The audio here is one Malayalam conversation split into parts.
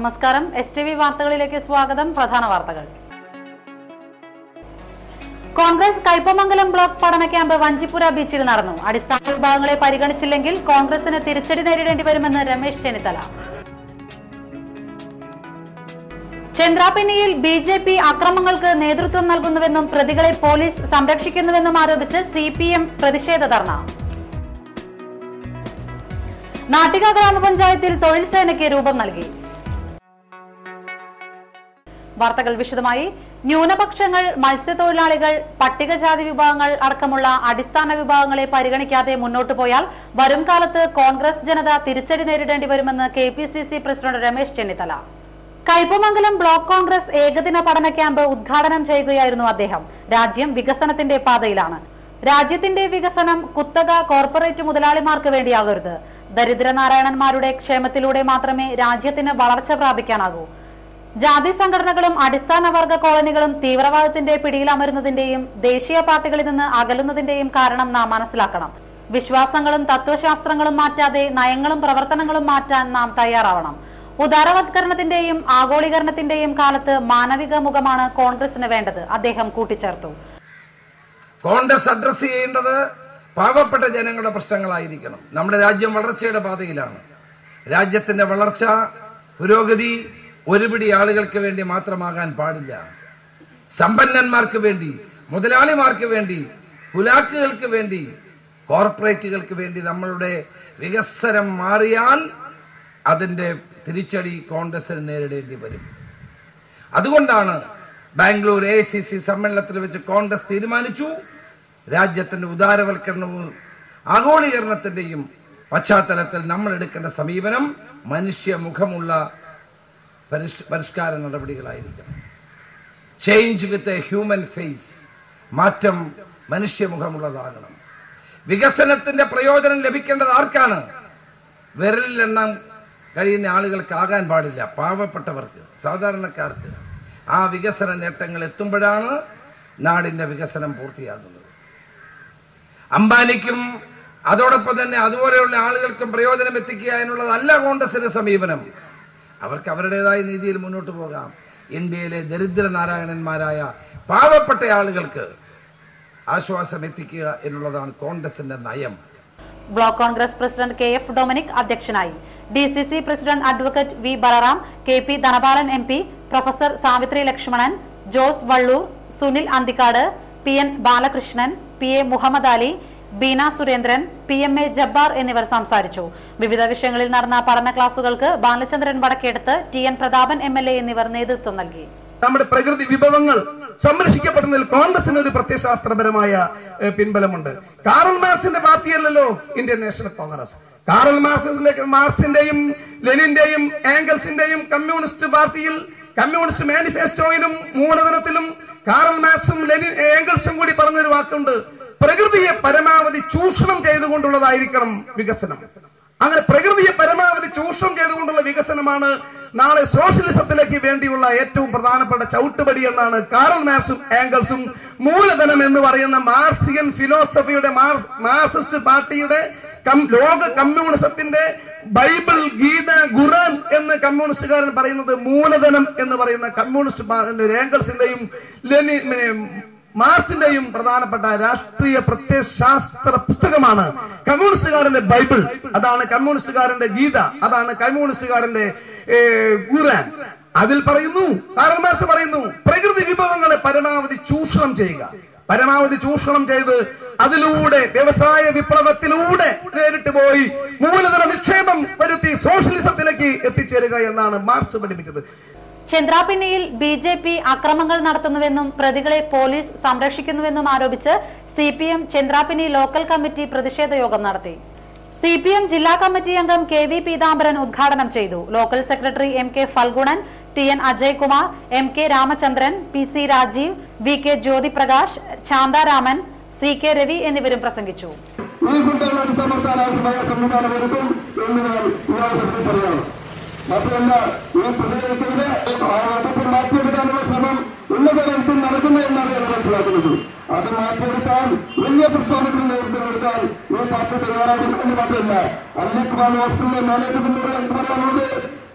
നമസ്കാരം എസ് ടി വി വാർത്തകളിലേക്ക് സ്വാഗതം പ്രധാന വാർത്തകൾ കോൺഗ്രസ് കയ്പമംഗലം ബ്ലോക്ക് പഠന ക്യാമ്പ് വഞ്ചിപ്പുര ബീച്ചിൽ നടന്നു അടിസ്ഥാന വിഭാഗങ്ങളെ പരിഗണിച്ചില്ലെങ്കിൽ കോൺഗ്രസിന് തിരിച്ചടി നേരിടേണ്ടി വരുമെന്ന് രമേശ് ചെന്നിത്തല ചന്ദ്രാപിന്നിയിൽ ബി ജെ പി അക്രമങ്ങൾക്ക് നേതൃത്വം നൽകുന്നുവെന്നും പ്രതികളെ പോലീസ് സംരക്ഷിക്കുന്നുവെന്നും ആരോപിച്ച് സി പി എം പ്രതിഷേധ ധർണ നാട്ടിക ഗ്രാമപഞ്ചായത്തിൽ തൊഴിൽ സേനയ്ക്ക് രൂപം നൽകി വാർത്തകൾ വിശദമായി ന്യൂനപക്ഷങ്ങൾ മത്സ്യത്തൊഴിലാളികൾ പട്ടികജാതി വിഭാഗങ്ങൾ അടക്കമുള്ള അടിസ്ഥാന വിഭാഗങ്ങളെ പരിഗണിക്കാതെ മുന്നോട്ടു പോയാൽ വരും കാലത്ത് കോൺഗ്രസ് ജനത തിരിച്ചടി നേരിടേണ്ടി വരുമെന്ന് K P C C president Ramesh Chennithala Kaipamangalam block Congress ഏകദിന പഠന ക്യാമ്പ് ഉദ്ഘാടനം ചെയ്യുകയായിരുന്നു അദ്ദേഹം രാജ്യം വികസനത്തിന്റെ പാതയിലാണ് രാജ്യത്തിന്റെ വികസനം കുത്തക കോർപ്പറേറ്റ് മുതലാളിമാർക്ക് വേണ്ടിയാകരുത് ദരിദ്രനാരായണന്മാരുടെ ക്ഷേമത്തിലൂടെ മാത്രമേ രാജ്യത്തിന് വളർച്ച പ്രാപിക്കാനാകൂ ജാതി സംഘടനകളും അടിസ്ഥാന വർഗ കോളനികളും തീവ്രവാദത്തിന്റെ പിടിയിലമരുന്നതിന്റെയും ദേശീയ പാർട്ടികളിൽ നിന്ന് അകലുന്നതിന്റെയും കാരണം നാം മനസ്സിലാക്കണം വിശ്വാസങ്ങളും തത്വശാസ്ത്രങ്ങളും മാറ്റാതെ നയങ്ങളും പ്രവർത്തനങ്ങളും മാറ്റാൻ നാം തയ്യാറാവണം ഉദാരവത്കരണത്തിന്റെയും ആഗോളീകരണത്തിന്റെയും കാലത്ത് മാനവിക മുഖമാണ് കോൺഗ്രസിന് വേണ്ടത് അദ്ദേഹം കൂട്ടിച്ചേർത്തു കോൺഗ്രസ് അഡ്രസ് ചെയ്യേണ്ടത് പാവപ്പെട്ട ജനങ്ങളുടെ പ്രശ്നങ്ങളായിരിക്കണം നമ്മുടെ രാജ്യം വളർച്ചയുടെ പാതയിലാണ് രാജ്യത്തിന്റെ വളർച്ച പുരോഗതി ഒരുപിടി ആളുകൾക്ക് വേണ്ടി മാത്രമാകാൻ പാടില്ല സമ്പന്നന്മാർക്ക് വേണ്ടി മുതലാളിമാർക്ക് വേണ്ടി കുലാക്കുകൾക്ക് വേണ്ടി കോർപ്പറേറ്റുകൾക്ക് വേണ്ടി നമ്മളുടെ വികസനം മാറിയാൽ അതിന്റെ തിരിച്ചടി കോൺഗ്രസിന് നേരിടേണ്ടി വരും അതുകൊണ്ടാണ് ബാംഗ്ലൂർ എ സി സി സമ്മേളനത്തിൽ വെച്ച് കോൺഗ്രസ് തീരുമാനിച്ചു രാജ്യത്തിന്റെ ഉദാരവൽക്കരണവും ആഗോളീകരണത്തിന്റെയും പശ്ചാത്തലത്തിൽ നമ്മൾ എടുക്കേണ്ട സമീപനം മനുഷ്യമുഖമുള്ള പരിഷ്- പരിഷ്കാര നടപടികളായിരിക്കണം change with a human face മാറ്റം മനുഷ്യമുഖമുള്ളതാകണം വികസനത്തിന്റെ പ്രയോജനം ലഭിക്കേണ്ടത് ആർക്കാണ് വിരലിലെണ്ണാൻ കഴിയുന്ന ആളുകൾക്കാകാൻ പാടില്ല പാവപ്പെട്ടവർക്ക് സാധാരണക്കാർക്ക് ആ വികസന നേട്ടങ്ങൾ എത്തുമ്പോഴാണ് നാടിന്റെ വികസനം പൂർത്തിയാകുന്നത് അംബാനിക്കും അതോടൊപ്പം തന്നെ അതുപോലെയുള്ള ആളുകൾക്കും പ്രയോജനം എത്തിക്കുക എന്നുള്ളതല്ല കോൺഗ്രസിന്റെ സമീപനം അവർക്ക് അവരുടേതായ രീതിയിൽ മുന്നോട്ട് പോകാം ഇന്ത്യയിലെ ദരിദ്ര നാരായണന്മാരായ പാവപ്പെട്ട ആളുകൾക്ക് ആശ്വാസം എത്തിക്കുക എന്നുള്ളതാണ് കോൺഗ്രസിന്റെ നയം block Congress president K F Dominic അധ്യക്ഷനായി D C C president advocate V Balaram K P Dhanapalan M P professor Savitri Lakshmanan Jose Valloor Sunil Anthikad P N Balakrishnan P A Muhammad Ali Beena Surendran P M A Jabbar എന്നിവർ സംസാരിച്ചു വിവിധ വിഷയങ്ങളിൽ നടന്ന പഠന ക്ലാസുകൾക്ക് Balachandran Vadakkedath T N Prathapan M L A എന്നിവർ നേതൃത്വം നൽകി നമ്മുടെ പ്രകൃതി വിഭവങ്ങൾ സംരക്ഷിക്കപ്പെടുന്നതിൽ കോൺഗ്രസിന് ഒരു പ്രത്യയശാസ്ത്രപരമായ ഏഹ്, പിൻബലമുണ്ട് കാറൽ മാർസിന്റെ പാർട്ടിയല്ലല്ലോ ഇന്ത്യൻ നാഷണൽ കോൺഗ്രസ് കാറൽ മാർസിന്റെ മാർസിന്റെയും ലെനിന്റെയും ആംഗൽസിന്റെയും കമ്മ്യൂണിസ്റ്റ് പാർട്ടിയിൽ കമ്മ്യൂണിസ്റ്റ് മാനിഫെസ്റ്റോയിലും മൂലധനത്തിലും കാറൽ മാർക്സും ലെനിൻ ആംഗൽസും കൂടി പറഞ്ഞൊരു വാക്കുണ്ട് പ്രകൃതിയെ പരമാവധി ചൂഷണം ചെയ്തുകൊണ്ടുള്ളതായിരിക്കണം വികസനം അങ്ങനെ പ്രകൃതിയെ പരമാവധി ചൂഷണം ചെയ്തുകൊണ്ടുള്ള വികസനമാണ് നാളെ സോഷ്യലിസത്തിലേക്ക് വേണ്ടിയുള്ള ഏറ്റവും പ്രധാനപ്പെട്ട ചവിട്ടുപടി എന്നാണ് കാറൽ മാർക്സും ആംഗിൾസും മൂലധനം എന്ന് പറയുന്ന മാർസിയൻ ഫിലോസഫിയുടെ മാർസ്- മാർക്സിസ്റ്റ് പാർട്ടിയുടെ കം- ലോക കമ്മ്യൂണിസത്തിന്റെ ബൈബിൾ ഗീത ഖുറാൻ എന്ന് കമ്മ്യൂണിസ്റ്റുകാരൻ പറയുന്നത് മൂലധനം എന്ന് പറയുന്ന കമ്മ്യൂണിസ്റ്റ് പാ- ആംഗിൾസിന്റെയും ലെനി പിന്നെ മാർക്സിന്റെയും പ്രധാനപ്പെട്ട രാഷ്ട്രീയ പ്രത്യയശാസ്ത്ര പുസ്തകമാണ് കമ്മ്യൂണിസ്റ്റുകാരന്റെ ബൈബിൾ അതാണ് കമ്മ്യൂണിസ്റ്റുകാരന്റെ ഗീത അതാണ് കമ്മ്യൂണിസ്റ്റുകാരന്റെ ഏ, ഖുറാൻ അതിൽ പറയുന്നു കാറൽ മാർക്സ് പറയുന്നു പ്രകൃതി വിഭവങ്ങളെ പരമാവധി ചൂഷണം ചെയ്യുക പരമാവധി ചൂഷണം ചെയ്ത് അതിലൂടെ വ്യവസായ വിപ്ലവത്തിലൂടെ നേരിട്ട് പോയി മൂലധന നിക്ഷേപം വരുത്തി സോഷ്യലിസത്തിലേക്ക് എത്തിച്ചേരുക എന്നാണ് മാർക്സ് പഠിപ്പിച്ചത് ചന്ദ്രാപിന്നിയിൽ ബി ജെ പി അക്രമങ്ങൾ നടത്തുന്നുവെന്നും പ്രതികളെ പോലീസ് സംരക്ഷിക്കുന്നുവെന്നും ആരോപിച്ച് C P M Chandrapinni local committee പ്രതിഷേധ യോഗം നടത്തി സി പി എം ജില്ലാ കമ്മിറ്റി അംഗം കെ വി പീതാംബരൻ ഉദ്ഘാടനം ചെയ്തു local secretary M K Phalgunan T N Ajaykumar M K Ramachandran P C Rajeev V K Jyothiprakash Santharaman C K Ravi എന്നിവരും പ്രസംഗിച്ചു ഈ കുട്ടികളെ അടിച്ചമർത്താൻ ആവശ്യമായ സംവിധാനം ഒരുക്കും എന്ന് ഞാൻ ഈ അവസരത്തിൽ പറയുന്നു മാത്രമല്ല ഈ പ്രതികരണത്തിന്റെ വകുപ്പ് മാറ്റിയെടുക്കാനുള്ള ശ്രമം ഉന്നത തലത്തിൽ നടക്കുന്നു എന്നാണ് ഞാൻ മനസ്സിലാക്കുന്നത് അത് മാറ്റിയെടുക്കാൻ വലിയ പ്രക്ഷോഭത്തിന് നേതൃത്വം കൊടുക്കാൻ ഈ പാർട്ടി തയ്യാറാകുന്നു എന്ന് മാത്രമല്ല അനിൽ കുമാർ ഹോസ്റ്റലിലെ മാനേജ്മെന്റിനോട് എനിക്ക് പറയാനുള്ളത്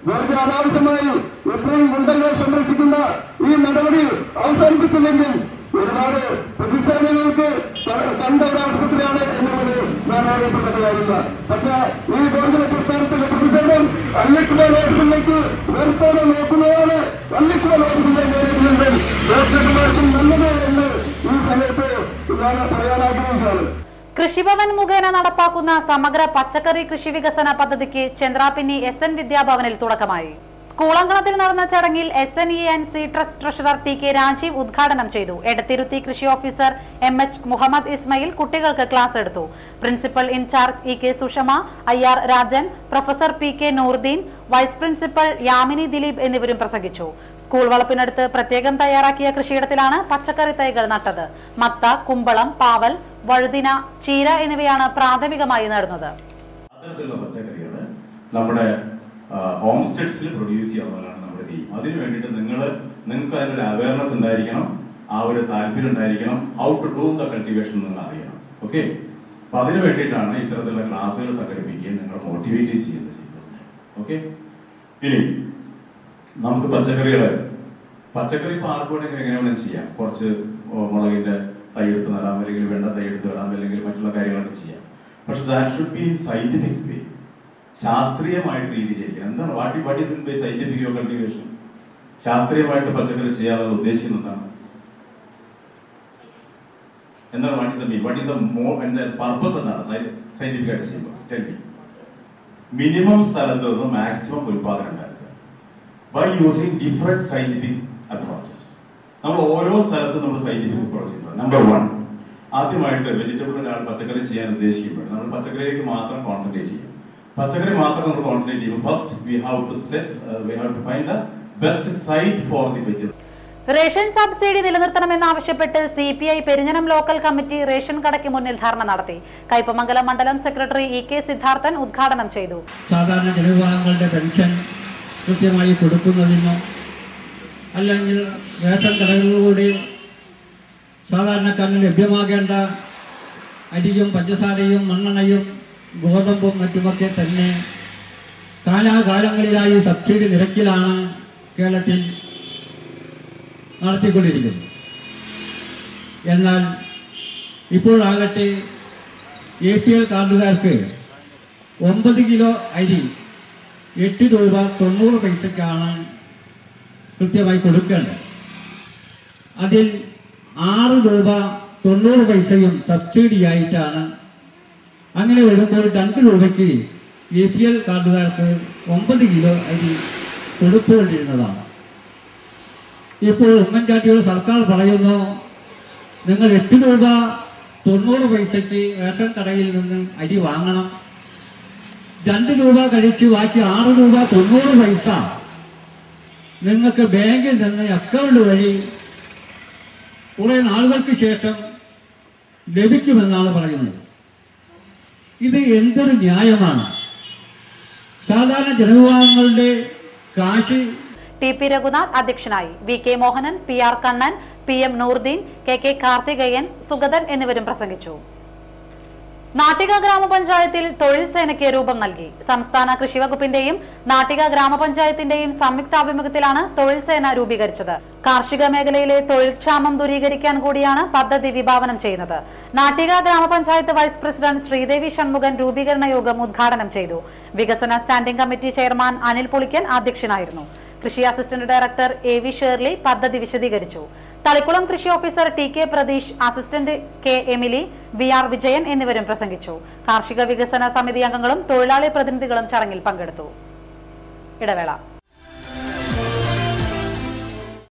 വെറുതെ അനാവശ്യമായി എത്രയും ഗുണ്ടകളെ സംരക്ഷിക്കുന്ന ഈ നടപടി അവസാനിപ്പിച്ചില്ലെങ്കിൽ ഒരുപാട് പ്രതിഷേധങ്ങൾക്ക് ക- കണ്ട ഒരു ആശുപത്രിയാണ് എന്നുള്ളത് ഞാൻ അറിയപ്പെട്ട കാര്യമില്ല പക്ഷേ ഈ ഗോകുല പ്രസ്ഥാനത്തിന്റെ പ്രതിഷേധം അള്ളിക്കുട ഹോസ്പിറ്റലിലേക്ക് വരുത്താതെ നോക്കുന്നതാണ് അള്ളിക്കുട ഹോസ്പിറ്റലിലെ നേരിടുന്നത് ഡോക്ടർമാർക്കും നല്ലത് എന്ന് ഈ സമയത്ത് ഞാൻ പറയാൻ ആഗ്രഹിക്കുകയാണ് കൃഷിഭവൻ മുഖേന നടപ്പാക്കുന്ന സമഗ്ര പച്ചക്കറി കൃഷി വികസന പദ്ധതിക്ക് ചന്ദ്രാപിന്നി എസ് എൻ വിദ്യാഭവനിൽ തുടക്കമായി സ്കൂളങ്കണത്തിൽ നടന്ന ചടങ്ങിൽ S N E N C trust treasurer T K Rajeev ഉദ്ഘാടനം ചെയ്തു എടത്തിരുത്തി കൃഷി officer M H Muhammad Ismail കുട്ടികൾക്ക് ക്ലാസ് എടുത്തു principal in charge E K Sushama I R Rajan professor P K Noorudeen vice principal Yamini Dileep എന്നിവരും പ്രസംഗിച്ചു സ്കൂൾ വളപ്പിനടുത്ത് പ്രത്യേകം തയ്യാറാക്കിയ കൃഷിയിടത്തിലാണ് പച്ചക്കറി തൈകൾ നട്ടത് മത്ത കുമ്പളം പാവൽ വഴുതിന ചീര എന്നിവയാണ് പ്രാഥമികമായി നടുന്നത് അത്തരത്തിലുള്ള പച്ചക്കറികൾ നമ്മുടെ ഹോം സ്റ്റേറ്റ്സിൽ പ്രൊഡ്യൂസ് ചെയ്യാവുന്നതാണ് നമ്മുടെ തീം അതിന് വേണ്ടിയിട്ട് നിങ്ങൾ നിങ്ങൾക്ക് അതിനൊരു അവയർനെസ് ഉണ്ടായിരിക്കണം ആ ഒരു താല്പര്യം ഉണ്ടായിരിക്കണം how to do the cultivation നിങ്ങൾ അറിയണം ഓക്കെ അപ്പൊ അതിന് വേണ്ടിയിട്ടാണ് ഇത്തരത്തിലുള്ള ക്ലാസ്സുകൾ സംഘടിപ്പിക്കുകയും നിങ്ങൾ മോട്ടിവേറ്റ് ചെയ്യുന്നത് ചെയ്യുന്നത് ഓക്കെ ഇനി നമുക്ക് പച്ചക്കറികൾ പച്ചക്കറി ഇപ്പൊ ആർക്ക് വേണമെങ്കിൽ എങ്ങനെ വേണമെങ്കിലും ചെയ്യാം കുറച്ച് മുളകിന്റെ തൈ എടുത്ത് നടാം അല്ലെങ്കിൽ വെണ്ട തൈ എടുത്ത് നടാം അല്ലെങ്കിൽ മറ്റുള്ള കാര്യങ്ങളൊക്കെ ചെയ്യാം പക്ഷെ that should be in scientific way ശാസ്ത്രീയമായിട്ട് രീതിയിലേക്ക് എന്താണ് വാട്ടി വാട്ടി ബൈ സയന്റിഫിക് കൾട്ടിവേഷൻ ശാസ്ത്രീയമായിട്ട് പച്ചക്കറി ചെയ്യാനുള്ള ഉദ്ദേശിക്കുന്നത് എന്താണ് എന്താണ് what is the mean what is the more purpose എന്താണ് സയന്റിഫിക് ആയിട്ട് ചെയ്യുമ്പോൾ ടെൽ മീ മിനിമം സ്ഥലത്ത് നിന്ന് മാക്സിമം ഉൽപാദനം ഉണ്ടാക്കുക by using different scientific approaches നമ്മൾ ഓരോ സ്ഥലത്തും നമ്മൾ സയന്റിഫിക് അപ്രോച്ച് ചെയ്യുന്നത് നമ്പർ വൺ ആദ്യമായിട്ട് വെജിറ്റബിൾ ഒരാൾ പച്ചക്കറി ചെയ്യാൻ ഉദ്ദേശിക്കുമ്പോൾ നമ്മൾ പച്ചക്കറിയിലേക്ക് മാത്രം കോൺസെൻട്രേറ്റ് ചെയ്യും പച്ചക്കറി മാത്രം നമ്മൾ കോൺസെൻട്രേറ്റ് ചെയ്യുമ്പോൾ first we have to set we have to find the best site for the vegetable ration subsidy നിലനിർത്തണമെന്നാവശ്യപ്പെട്ട് C P I Perinjanam local committee ration കടയ്ക്ക് മുന്നിൽ ധർണ നടത്തി കയ്പമംഗലം മണ്ഡലം സെക്രട്ടറി ഇ കെ സിദ്ധാർത്ഥൻ ഉദ്ഘാടനം ചെയ്തു സാധാരണ ജനവിഭാഗങ്ങളുടെ പെൻഷൻ കൃത്യമായി കൊടുക്കുന്നതിനോ അല്ലെങ്കിൽ റേഷൻ കടകളിലൂടെ സാധാരണക്കാരന് ലഭ്യമാകേണ്ട അരിയും പഞ്ചസാരയും മണ്ണെണ്ണയും ഗോതമ്പും മറ്റുമൊക്കെ തന്നെ കാലാകാലങ്ങളിലായി സബ്സിഡി നിരക്കിലാണ് കേരളത്തിൽ നടത്തിക്കൊണ്ടിരിക്കുന്നത് എന്നാൽ ഇപ്പോഴാകട്ടെ എ പി എൽ കാർഡുകാർക്ക് ഒമ്പത് കിലോ അരി എട്ട് രൂപ തൊണ്ണൂറ് പൈസക്കാണ് കൃത്യമായി കൊടുക്കേണ്ടത് അതിൽ ആറ് രൂപ തൊണ്ണൂറ് പൈസയും സബ്സിഡിയായിട്ടാണ് അങ്ങനെ വരുമ്പോൾ രണ്ട് രൂപയ്ക്ക് എ പി എൽ കാർഡുകാർക്ക് ഒമ്പത് കിലോ അരി കൊടുത്തുകൊണ്ടിരുന്നതാണ് ഇപ്പോൾ ഉമ്മൻചാണ്ടിയുടെ സർക്കാർ പറയുന്നു നിങ്ങൾ എട്ട് രൂപ തൊണ്ണൂറ് പൈസയ്ക്ക് റേഷൻ കടയിൽ നിന്ന് അരി വാങ്ങണം രണ്ട് രൂപ കഴിച്ച് ബാക്കി ആറ് രൂപ തൊണ്ണൂറ് പൈസ നിങ്ങൾക്ക് ബാങ്കിൽ നിന്ന് അക്കൗണ്ട് വഴി കുറെ നാളുകൾക്ക് ശേഷം ലഭിക്കുമെന്നാണ് പറയുന്നത് ഇത് എന്തൊരു ന്യായമാണ് സാധാരണ ജനവിഭാഗങ്ങളുടെ കാശ് ടി പി രഘുനാഥ് അധ്യക്ഷനായി V K Mohanan P R Kannan P M Noorudeen K K Karthikeyan Sugathan എന്നിവരും പ്രസംഗിച്ചു നാട്ടിക ഗ്രാമപഞ്ചായത്തിൽ തൊഴിൽ സേനയ്ക്ക് രൂപം നൽകി സംസ്ഥാന കൃഷി വകുപ്പിന്റെയും നാട്ടിക ഗ്രാമപഞ്ചായത്തിന്റെയും സംയുക്താഭിമുഖ്യത്തിലാണ് തൊഴിൽ സേന രൂപീകരിച്ചത് കാർഷിക മേഖലയിലെ തൊഴിൽ ക്ഷാമം ദൂരീകരിക്കാൻ കൂടിയാണ് പദ്ധതി വിഭാവനം ചെയ്യുന്നത് നാട്ടിക ഗ്രാമപഞ്ചായത്ത് വൈസ് പ്രസിഡന്റ് ശ്രീദേവി ഷൺമുഖൻ രൂപീകരണ യോഗം ഉദ്ഘാടനം ചെയ്തു വികസന standing committee chairman Anil Pulikkan അധ്യക്ഷനായിരുന്നു കൃഷി assistant director A V Shirley പദ്ധതി വിശദീകരിച്ചു തളിക്കുളം കൃഷി officer T K Pratheesh assistant K Emily V R Vijayan എന്നിവരും പ്രസംഗിച്ചു കാർഷിക വികസന സമിതി അംഗങ്ങളും തൊഴിലാളി പ്രതിനിധികളും ചടങ്ങിൽ പങ്കെടുത്തു ഇടവേള